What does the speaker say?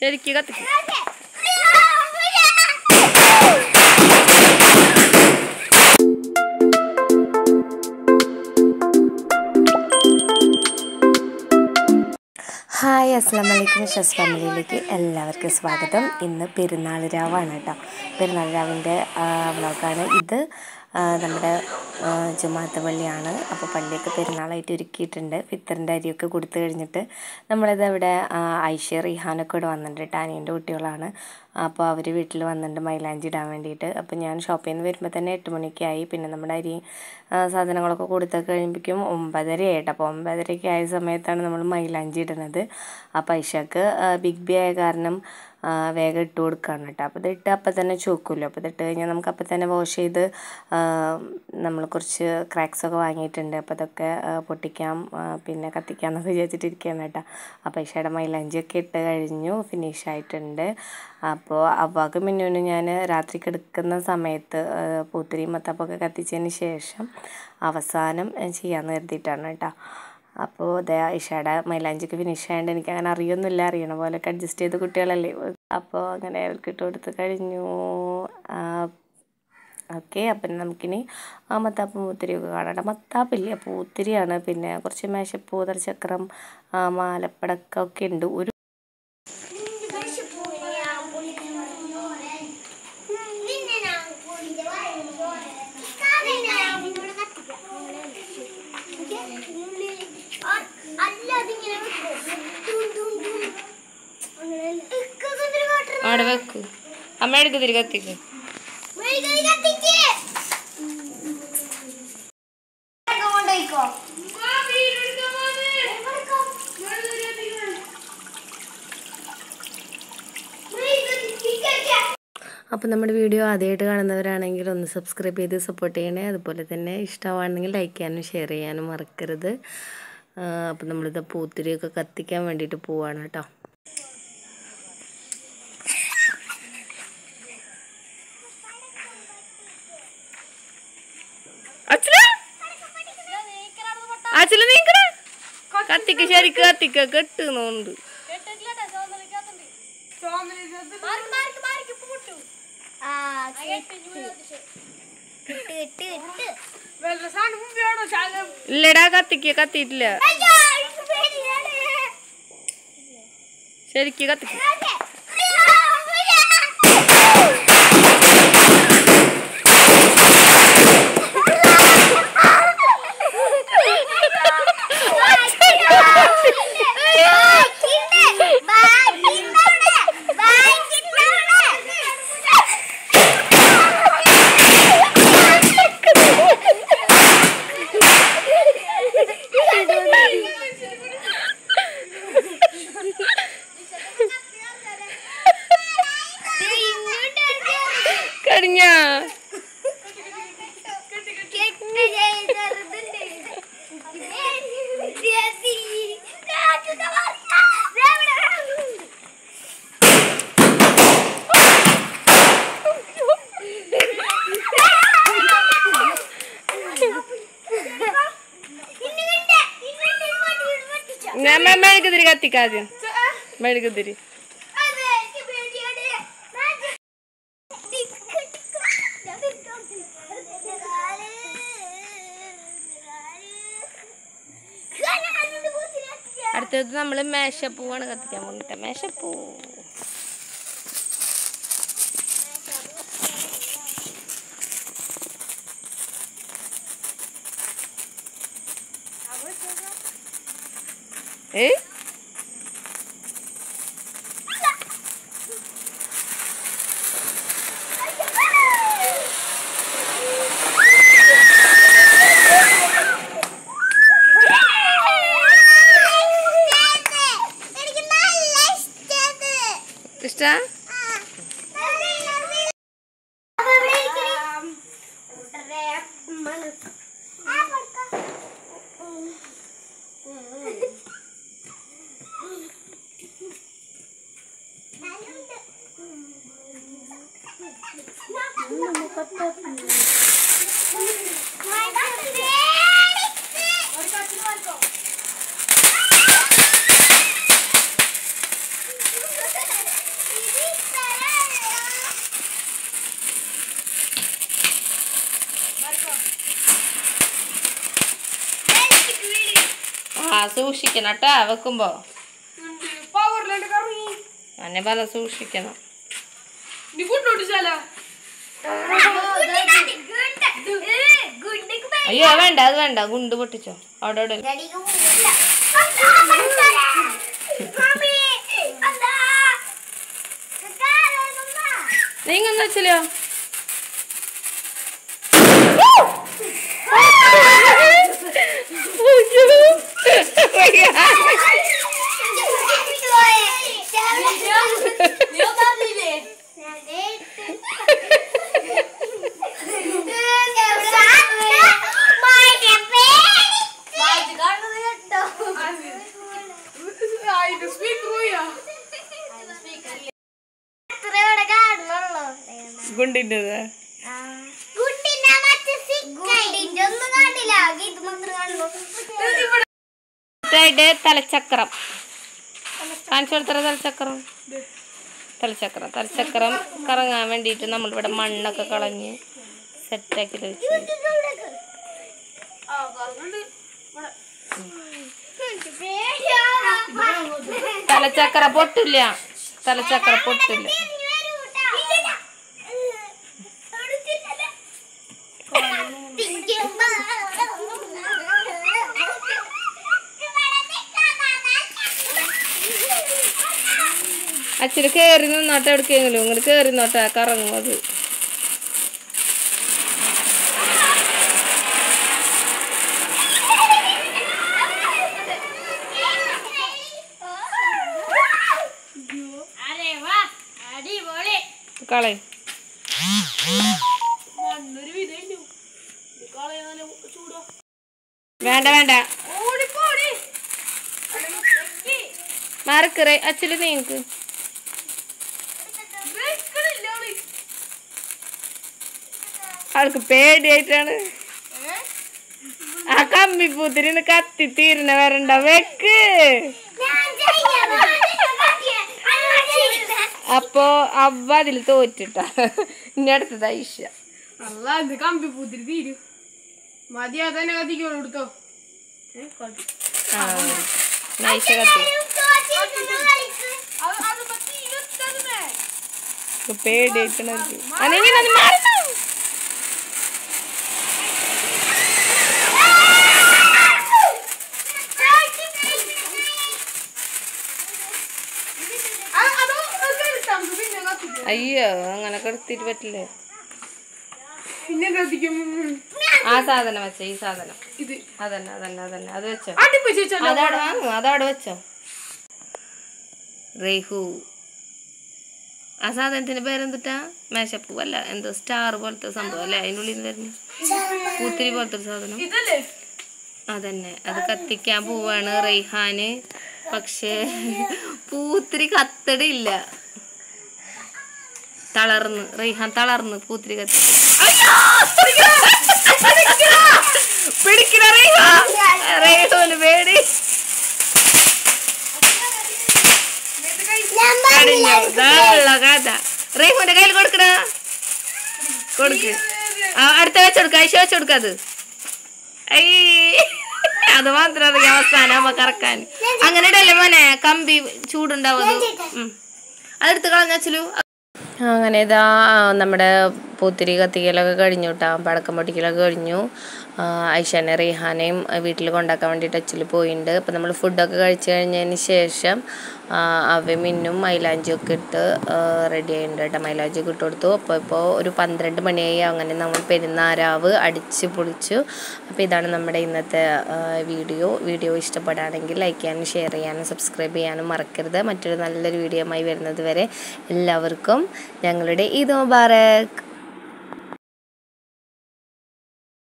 ശരിക്ക് കത്തിക്ക് ഹായ് അസ്സാം വലൈക്കും ഷസ് ഫാമിലിയിലേക്ക് എല്ലാവർക്കും സ്വാഗതം ഇന്ന് പെരുന്നാൾ രാവാണ് കേട്ടോ പെരുന്നാൾ രാവിൻ്റെ വ്ളോഗാണ് ഇത് ആ, നമ്മുടെ ആ, ജുമാഅത്ത് പള്ളിയാണ് അപ്പോൾ പള്ളിയൊക്കെ പെരുന്നാളായിട്ട് ഒരുക്കിയിട്ടുണ്ട് ഫിത്തറിൻ്റെ അരിയൊക്കെ കൊടുത്തു കഴിഞ്ഞിട്ട് നമ്മളിത് ഇവിടെ ആ, ഐഷ റിഹാനൊക്കെ ഇവിടെ വന്നിട്ടുണ്ട് കേട്ടോ അനിയൻ്റെ കുട്ടികളാണ് അപ്പോൾ അവർ വീട്ടിൽ വന്നിട്ടുണ്ട് മൈലാഞ്ചി ഇടാൻ വേണ്ടിയിട്ട് അപ്പോൾ ഞാൻ ഷോപ്പിൽ നിന്ന് വരുമ്പോൾ തന്നെ എട്ട് മണിയൊക്കെ ആയി പിന്നെ നമ്മുടെ അരി ആ, സാധനങ്ങളൊക്കെ കൊടുത്തൊക്കെ കഴിയുമ്പോഴേക്കും ഒമ്പതര ആയിട്ട് അപ്പോൾ ഒമ്പതരയൊക്കെ ആയ സമയത്താണ് നമ്മൾ മൈലാഞ്ചി ഇടുന്നത് അപ്പോൾ ഐഷക്ക് ബിഗ് ബി ആയ കാരണം ആ, വേഗം ഇട്ട് കൊടുക്കുകയാണ് കേട്ടോ അപ്പോൾ ഇതിട്ട് അപ്പം തന്നെ ചോക്കുമല്ലോ അപ്പോൾ ഇതിട്ട് കഴിഞ്ഞാൽ നമുക്ക് അപ്പം തന്നെ വാഷ് ചെയ്ത് ആ, നമ്മൾ കുറച്ച് ക്രാക്സ് ഒക്കെ വാങ്ങിയിട്ടുണ്ട് അപ്പോൾ അതൊക്കെ ആ, പൊട്ടിക്കാം ആ, പിന്നെ കത്തിക്കാം എന്നൊക്കെ വിചാരിച്ചിട്ടിരിക്കുകയാണ് കേട്ടോ അപ്പോൾ ഐഷയുടെ മൈലാഞ്ചിയൊക്കെ ഇട്ട് കഴിഞ്ഞു ഫിനിഷ് ആയിട്ടുണ്ട് അപ്പോൾ അവക്ക് മിന്നുവിന് ഞാൻ രാത്രി കിടക്കുന്ന സമയത്ത് ആ, പൂത്തിരിയും മത്തപ്പൊക്കെ കത്തിച്ചതിന് ശേഷം അവസാനം ആ, ചെയ്യാമെന്ന് കരുതിയിട്ടാണ് കേട്ടോ അപ്പോൾ ദേ ഇഷയുടെ മൈലാഞ്ചിക്ക് ഫിനിഷ് ആയതുകൊണ്ട് എനിക്ക് അങ്ങനെ അറിയൊന്നുമില്ല അറിയണ പോലെയൊക്കെ അഡ്ജസ്റ്റ് ചെയ്ത് കുട്ടികളല്ലേ അപ്പോൾ അങ്ങനെ അവർക്ക് ഇട്ട് കൊടുത്ത് കഴിഞ്ഞു ഓക്കെ അപ്പം നമുക്കിനി ആ മത്താപ്പ് പൂത്തിരിയൊക്കെ കാണാം മത്താപ്പില്ല പൂത്തിരിയാണ് പിന്നെ കുറച്ച് മേശപ്പൂ ചക്രം മാലപ്പടക്കമൊക്കെ ഉണ്ട് ഒരു അവിടെ വെക്ക് അമ്മ എടുക്ക് തിരി കത്തിക്ക് അപ്പോൾ നമ്മുടെ വീഡിയോ ആദ്യമായിട്ട് കാണുന്നവരാണെങ്കിൽ ഒന്ന് സബ്സ്ക്രൈബ് ചെയ്ത് സപ്പോർട്ട് ചെയ്യണേ അതുപോലെ തന്നെ ഇഷ്ടമാണെങ്കിൽ ലൈക്ക് ചെയ്യാനും ഷെയർ ചെയ്യാനും മറക്കരുത് അപ്പോൾ നമ്മളിത് പൂത്തിരിയൊക്കെ കത്തിക്കാൻ വേണ്ടിയിട്ട് പോവാണ് കേട്ടോ അച്ഛന അച്ഛന നീക്കണ കത്തിക്ക് ശരിക്ക് കത്തിക്ക കെട്ടുന്നുണ്ട് ഇല്ലടാ കത്തിക്ക് കത്തിയിട്ടില്ല ശരിക്ക് കത്തിക്ക് കഴിഞ്ഞ ഞാൻ മെഴുകുതിരി കത്തിക്കാദ്യം മെഴുകുതിരി അടുത്തത് നമ്മൾ മേശപ്പൂവാണ് കത്തിക്കാൻ പോകുന്നത് മേശപ്പൂ ഏ ഇഷ്ടാ സൂക്ഷിക്കണം കേട്ടാ വെക്കുമ്പോ പവറിലാണ്ട് കറങ്ങി എന്നെ പറഞ്ഞ സൂക്ഷിക്കണം നീ കൊണ്ടോട്ടിച്ചാലാ അയ്യോ അത് വേണ്ട അത് വേണ്ട ഗുണ്ട് പൊട്ടിച്ചോ അവിടെ അവിടെ നീങ്ങന്ന് വെച്ചല്ലോ അതിന്റെ സ്പീക്കർ പോയാ ഗുണ്ടിൻ്റെ ായിട്ട് തലച്ചക്രം കാണിച്ചു കൊടുത്തറ തലച്ചക്രം തലച്ചക്രം തലച്ചക്രം കറങ്ങാൻ വേണ്ടിയിട്ട് നമ്മളിവിടെ മണ്ണൊക്കെ കളഞ്ഞ് സെറ്റാക്കി വെച്ചു ആ കറങ്ങുന്നുണ്ട് ഇവിടെ തലച്ചക്ര പൊട്ടില്ല തലച്ചക്ര പൊട്ടില്ല അച്ഛന് കയറി നിന്നോട്ടെ എവിടേക്കെങ്കിലും ഇങ്ങോട്ട് കയറി നിന്നോട്ടെ കറങ്ങും അത് കളയും മണ്ണൊരു വിധയില്ലോ കളയാൻ ചൂടോ വേണ്ട വേണ്ട ഓടിപ്പോടി മാറിക്കറേ അച്ഛല് നീക്ക് വെക്കണില്ല അവള് ആൾക്ക് പേടിയായിട്ടാണ് ആ കമ്പി പൂത്തിരി കത്തി തീരുന്ന വരണ്ട വെക്ക് അപ്പോ അവ അതിൽ തോറ്റിട്ട ഇനി അടുത്തത് ഐഷ അല്ല ഇത് കമ്പി പൂത്തിരി തീരും മതിയാ തന്നെ കത്തിക്കോളൂ എടുത്തോ ആ ഐഷ കത്തി പേടിയായിട്ടാണ് അവർക്ക്. അനങ്ങി നന്ദി മാറണം പിന്നെ കത്തിക്കും അയ്യോ അങ്ങനെ കെടുത്തിട്ട് പറ്റില്ലേ പിന്നെ കത്തിക്കും ആ സാധനം വെച്ചോ ഈ സാധനം ഇത് അതന്നെ അതന്നെ അതന്നെ അത് വെച്ചോ അടുപ്പിച്ച് വെച്ചല്ലോ അതവിടെ വാങ്ങും അതവിടെ വെച്ചോ റേഹു ആ സാധനത്തിന്റെ പേരെന്തിട്ടാ മേശപ്പൂ അല്ല എന്തോ സ്റ്റാർ പോലത്തെ സംഭവം അല്ലേ അതിൻ്റെ ഉള്ളിൽ നിന്ന് വരുന്നു പൂത്തിരി പോലത്തെ ഒരു സാധനം ഇതല്ലേ അതന്നെ അത് കത്തിക്കാൻ പോവാണ് റെയ്ഹാന് പക്ഷേ പൂത്തിരി കത്തടില്ല തളർന്ന് റെയ്ഹാൻ തളർന്ന് പൂത്തിരി കത്തി പിടിക്കണ റെയ്ഹാൻ റെയ്ഹാന് പേടി കഴിഞ്ഞു ഇതാള്ള കഥ റെയ്ഹാന്റെ കയ്യിൽ കൊടുക്കണ കൊടുക്ക് ആ, അടുത്ത വെച്ചെടുക്ക ഐശ വെച്ചെടുക്ക അത് ഐ അത് മാത്രം അറിയാം അവസാനം ആവുമ്പോ കറക്കാൻ അങ്ങനെ ഇടല്ലേ മോനെ കമ്പി ചൂടുണ്ടാവും അത്. ഉം. അതെടുത്ത് കളഞ്ഞു അങ്ങനെ ഇതാ നമ്മുടെ പൂത്തിരി കത്തിക്കലൊക്കെ കഴിഞ്ഞു കേട്ടോ പടക്കം പൊട്ടിക്കലൊക്കെ കഴിഞ്ഞു ആ, ഐഷാനെ റിഹാനെയും വീട്ടിൽ കൊണ്ടാക്കാൻ വേണ്ടിയിട്ട് അച്ചിൽ പോയിട്ടുണ്ട് അപ്പം നമ്മൾ ഫുഡൊക്കെ കഴിച്ച് കഴിഞ്ഞതിന് ശേഷം ആ, അവയും മിന്നും മൈലാഞ്ചിയൊക്കെ ഇട്ട് റെഡി ആയിട്ടുണ്ട് കേട്ടോ മൈലാഞ്ചിയൊക്കെ ഇട്ട് കൊടുത്തു അപ്പോൾ ഇപ്പോൾ ഒരു പന്ത്രണ്ട് മണിയായി അങ്ങനെ നമ്മൾ പെരുന്നാരാവ് അടിച്ച് പൊളിച്ചു അപ്പോൾ ഇതാണ് നമ്മുടെ ഇന്നത്തെ ആ, വീഡിയോ വീഡിയോ ഇഷ്ടപ്പെടുകയാണെങ്കിൽ ലൈക്ക് ചെയ്യാനും ഷെയർ ചെയ്യാനും സബ്സ്ക്രൈബ് ചെയ്യാനും മറക്കരുത് മറ്റൊരു നല്ലൊരു വീഡിയോയുമായി വരുന്നത് വരെ എല്ലാവർക്കും ഞങ്ങളുടെ ഈദ് മുബാറക്